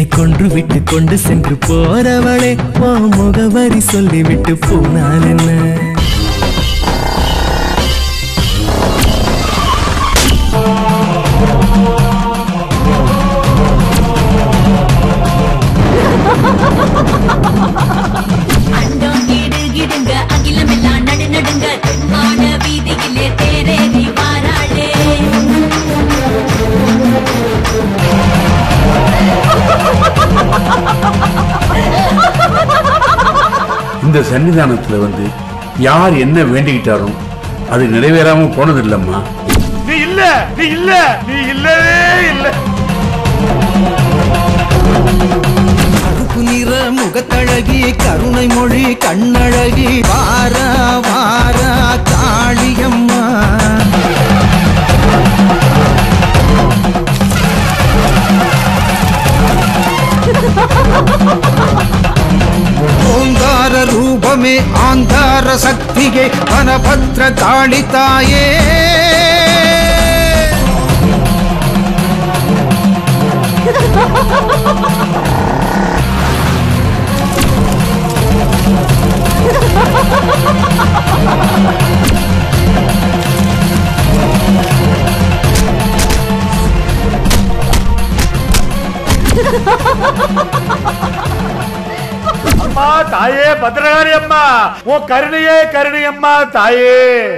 கொன்று விட்டு கொண்டு சென்று போறவளே ஓ முகவரி சொல்லிவிட்டு போனால் என்ன அண்டம் கிடு கிடுங்க அகிலமெல்லாம் நடு நடுங்க தென்மான வீதியிலே தேரேறி வாராளே இந்த சன்னிதானத்துல வந்து யார் என்ன வேண்டிக்கிட்டாலும் அது நிறைவேறாம போனது இல்லம்மா நீ இல்ல நீ இல்ல நீ இல்லவே இல்ல கருப்பு நிற முகத்தழகி கருணை மொழி கண்ணழகி வாரா வாரா காளியம்மா ஓங்கார ரூபமே ஆந்தார சக்தியே வனபத்ர காளி தாயே அம்மா தாயே பத்திரகாரி அம்மா உன் கருணையே கருணை அம்மா தாயே